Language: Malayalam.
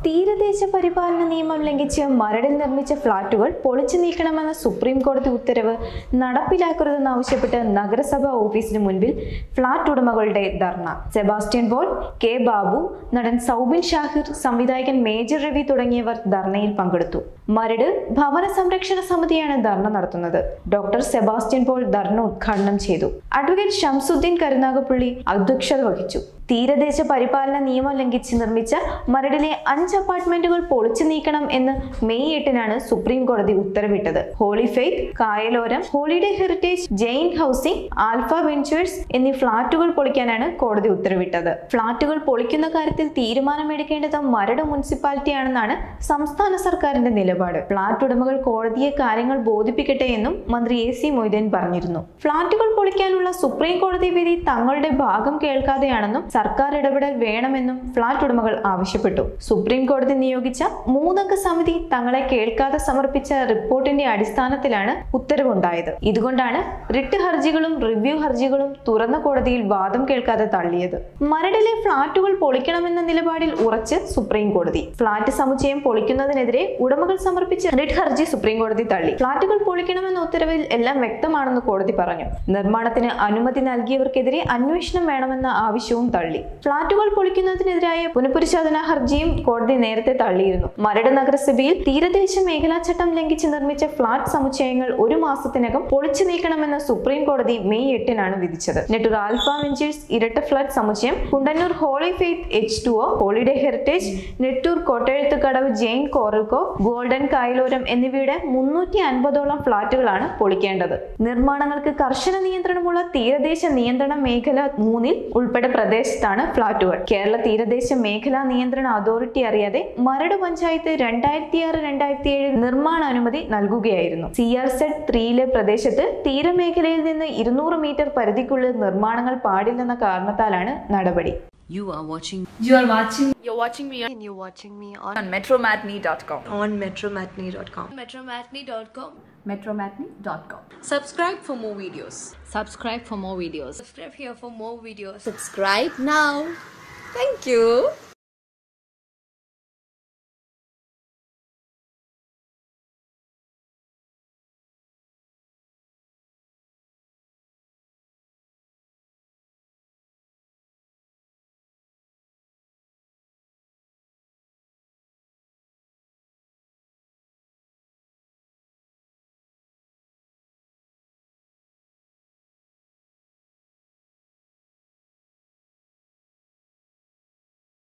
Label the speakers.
Speaker 1: തീരദേശ പരിപാലന നിയമം ലംഘിച്ച് മരടിൽ നിർമ്മിച്ച ഫ്ളാറ്റുകൾ പൊളിച്ചു നീക്കണമെന്ന സുപ്രീം കോടതി ഉത്തരവ് നടപ്പിലാക്കരുതെന്നാവശ്യപ്പെട്ട് നഗരസഭ ഓഫീസിന് മുൻപിൽ ഫ്ളാറ്റ് ഉടമകളുടെ ധർണ സെബാസ്റ്റ്യൻ പോൾ കെ ബാബു നടൻ സൗബിൻ ഷാഹിർ സംവിധായകൻ മേജർ രവി തുടങ്ങിയവർ ധർണയിൽ പങ്കെടുത്തു മരട് ഭവന സംരക്ഷണ സമിതിയാണ് ധർണ നടത്തുന്നത് ഡോക്ടർ സെബാസ്റ്റ്യൻ പോൾ ധർണ ഉദ്ഘാടനം ചെയ്തു അഡ്വക്കേറ്റ് ഷംസുദ്ദീൻ കരുനാഗപ്പള്ളി അധ്യക്ഷത വഹിച്ചു തീരദേശ പരിപാലന നിയമം ലംഘിച്ച് നിർമ്മിച്ച മരടിലെ അഞ്ച് അപ്പാർട്ട്മെന്റുകൾ പൊളിച്ചു നീക്കണം എന്ന് മെയ് എട്ടിനാണ് സുപ്രീം കോടതി ഉത്തരവിട്ടത് Holy Faith Kayaloram Holiday Heritage Jain Housing Alfa Ventures എന്നീ ഫ്ളാറ്റുകൾ പൊളിക്കാനാണ് കോടതി ഉത്തരവിട്ടത് ഫ്ളാറ്റുകൾ പൊളിക്കുന്ന കാര്യത്തിൽ തീരുമാനമെടുക്കേണ്ടത് മരട് മുനിസിപ്പാലിറ്റിയാണെന്നാണ് സംസ്ഥാന സർക്കാരിന്റെ നിലപാട് ഫ്ളാറ്റ് ഉടമകൾ കോടതിയെ കാര്യങ്ങൾ ബോധിപ്പിക്കട്ടെ എന്നും മന്ത്രി എ സി മൊയ്തീൻ പറഞ്ഞിരുന്നു ഫ്ളാറ്റുകൾ പൊളിക്കാനുള്ള സുപ്രീം കോടതി വിധി തങ്ങളുടെ ഭാഗം കേൾക്കാതെയാണെന്നും സർക്കാർ ഇടപെടൽ വേണമെന്നും ഫ്ളാറ്റ് ഉടമകൾ ആവശ്യപ്പെട്ടു സുപ്രീം കോടതി നിയോഗിച്ച മൂന്നംഗ സമിതി തങ്ങളെ കേൾക്കാതെ സമർപ്പിച്ച റിപ്പോർട്ടിന്റെ അടിസ്ഥാനത്തിലാണ് ഉത്തരവുണ്ടായത് ഇതുകൊണ്ടാണ് റിട്ട് ഹർജികളും റിവ്യൂ ഹർജികളും തുറന്ന കോടതിയിൽ വാദം കേൾക്കാതെ തള്ളിയത് മരടിലെ ഫ്ളാറ്റുകൾ പൊളിക്കണമെന്ന നിലപാടിൽ ഉറച്ച് സുപ്രീം കോടതി ഫ്ളാറ്റ് സമുച്ചയം പൊളിക്കുന്നതിനെതിരെ ഉടമകൾ സമർപ്പിച്ച റിട്ട് ഹർജി സുപ്രീം കോടതി തള്ളി ഫ്ളാറ്റുകൾ പൊളിക്കണമെന്ന ഉത്തരവിൽ എല്ലാം വ്യക്തമാണെന്ന് കോടതി പറഞ്ഞു നിർമ്മാണത്തിന് അനുമതി നൽകിയവർക്കെതിരെ അന്വേഷണം വേണമെന്ന ആവശ്യവും തള്ളി ഫ്ളാറ്റുകൾ പൊളിക്കുന്നതിനെതിരായ പുനഃപരിശോധനാ ഹർജിയും കോടതി നേരത്തെ തള്ളിയിരുന്നു മരട് നഗരസഭയിൽ തീരദേശ മേഖലാ ചട്ടം ലംഘിച്ച് നിർമ്മിച്ച ഫ്ളാറ്റ് സമുച്ചയങ്ങൾ ഒരു മാസത്തിനകം പൊളിച്ചു നീക്കണമെന്ന് സുപ്രീം കോടതി മെയ് എട്ടിനാണ് വിധിച്ചത് നെട്ടൂർ ആൽഫ വെഞ്ചേഴ്സ് ഇരട്ട ഫ്ളാറ്റ് സമുച്ചയം Kundannoor Holy Faith H two O Holiday Heritage Nettoor Kottayezhuthukadavu Jain Coral Cove Golden Kayaloram എന്നിവയുടെ മുന്നൂറ്റി അൻപതോളം ഫ്ളാറ്റുകളാണ് പൊളിക്കേണ്ടത് നിർമ്മാണങ്ങൾക്ക് കർശന നിയന്ത്രണമുള്ള തീരദേശ നിയന്ത്രണ മേഖല മൂന്നിൽ ഉൾപ്പെടെ പ്രദേശത്താണ് ഫ്ളാറ്റുകൾ കേരള തീരദേശ മേഖലാ നിയന്ത്രണ അതോറിറ്റി അറിയാതെ മരട് പഞ്ചായത്ത് രണ്ടായിരത്തി ആറ് രണ്ടായിരത്തി ഏഴ് നിർമ്മാണ അനുമതി നൽകുകയായിരുന്നു സി ആർ സെഡ് ത്രീയിലെ പ്രദേശത്ത് തീരമേഖലയിൽ നിന്ന് ഇരുന്നൂറ് മീറ്റർ പരിധിക്കുള്ളിൽ നിർമ്മാണങ്ങൾ പാടില്ലെന്ന കാരണത്താലാണ് നടപടി
Speaker 2: You are watching
Speaker 3: You are watching
Speaker 4: You're watching me on,
Speaker 5: and you're watching me on,
Speaker 4: on metromatney.com.
Speaker 5: on metromatney.com.
Speaker 4: Metromatney.com.
Speaker 3: metromatney.com.
Speaker 4: Subscribe for more videos.
Speaker 2: subscribe for more videos.
Speaker 4: Subscribe here for more videos.
Speaker 5: Subscribe now. Thank you.